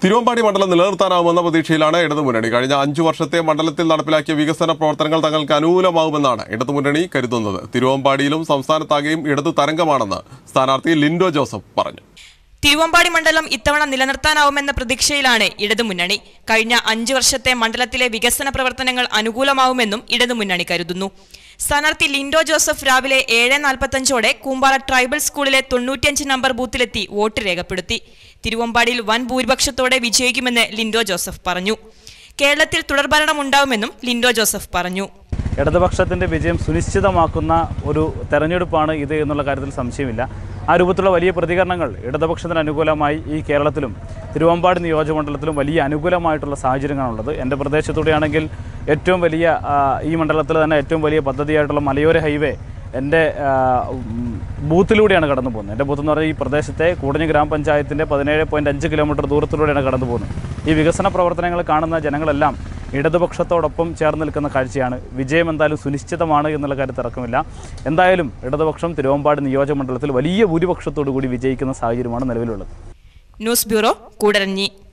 തിരുവമ്പാടി മണ്ഡലം നിലനിർത്താനാവുമെന്ന പ്രതീക്ഷയിലാണ് ഇടതുമുന്നണി കഴിഞ്ഞ അഞ്ചു വർഷത്തെ മണ്ഡലത്തിൽ നടപ്പിലാക്കിയ വികസന പ്രവർത്തനങ്ങൾ തങ്ങൾക്ക് അനുകൂലമാവുമെന്നാണ് ഇടതുമുന്നണി കരുതുന്നത് തിരുവമ്പാടിയിലും സംസ്ഥാനത്താകെയും ഇടതു തരംഗമാണെന്ന് സ്ഥാനാർത്ഥി ലിൻഡോ ജോസഫ് പറഞ്ഞു തിരുവമ്പാടി മണ്ഡലം ഇത്തവണ നിലനിർത്താനാവുമെന്ന പ്രതീക്ഷയിലാണ് ഇടതുമുന്നണി കഴിഞ്ഞ അഞ്ചു വർഷത്തെ മണ്ഡലത്തിലെ വികസന പ്രവർത്തനങ്ങൾ അനുകൂലമാവുമെന്നും ഇടതുമുന്നണി കരുതുന്നു സ്ഥാനാർത്ഥി ലിൻഡോ ജോസഫ് രാവിലെ ഏഴ് നാൽപ്പത്തഞ്ചോടെ കൂമ്പാറ ട്രൈബൽ സ്കൂളിലെ തൊണ്ണൂറ്റിയഞ്ച് നമ്പർ ബൂത്തിലെത്തി വോട്ട് രേഖപ്പെടുത്തി തിരുവമ്പാടിയിൽ വൻ ഭൂരിപക്ഷത്തോടെ വിജയിക്കുമെന്ന് ലിൻഡോ ജോസഫ് പറഞ്ഞു കേരളത്തിൽ തുടർഭരണം ഉണ്ടാവുമെന്നും ലിൻഡോ ജോസഫ് പറഞ്ഞു ഇടതുപക്ഷത്തിൻ്റെ വിജയം സുനിശ്ചിതമാക്കുന്ന ഒരു തെരഞ്ഞെടുപ്പാണ് ഇത് എന്നുള്ള കാര്യത്തിൽ സംശയമില്ല ആ രൂപത്തിലുള്ള വലിയ പ്രതികരണങ്ങൾ ഇടതുപക്ഷത്തിന് അനുകൂലമായി ഈ കേരളത്തിലും തിരുവമ്പാടി നിയോജകമണ്ഡലത്തിലും വലിയ അനുകൂലമായിട്ടുള്ള സാഹചര്യങ്ങളാണുള്ളത് എൻ്റെ പ്രദേശത്തൂടെയാണെങ്കിൽ ഏറ്റവും വലിയ ആ, ഈ മണ്ഡലത്തിൽ തന്നെ ഏറ്റവും വലിയ പദ്ധതിയായിട്ടുള്ള മലയോര ഹൈവേ എൻ്റെ ആ, ഉം, ബൂത്തിലൂടെയാണ് കടന്നു പോകുന്നത് എൻ്റെ ബൂത്ത് എന്ന് പറഞ്ഞാൽ ഈ പ്രദേശത്തെ കൂടഞ്ഞി ഗ്രാമപഞ്ചായത്തിൻ്റെ പതിനേഴ് പോയിൻറ്റ് അഞ്ച് കിലോമീറ്റർ ദൂരത്തിലൂടെയാണ് കടന്നു പോകുന്നത് ഈ വികസന പ്രവർത്തനങ്ങൾ കാണുന്ന ജനങ്ങളെല്ലാം ഇടതുപക്ഷത്തോടൊപ്പം ചേർന്ന് നിൽക്കുന്ന കാഴ്ചയാണ് വിജയം എന്തായാലും സുനിശ്ചിതമാണ് എന്നുള്ള കാര്യത്തിൽ തർക്കമില്ല എന്തായാലും ഇടതുപക്ഷം തിരുവമ്പാടി നിയോജകമണ്ഡലത്തിൽ വലിയ ഭൂരിപക്ഷത്തോടു കൂടി വിജയിക്കുന്ന സാഹചര്യമാണ് നിലവിലുള്ളത് ന്യൂസ് ബ്യൂറോ കൂടരഞ്ഞി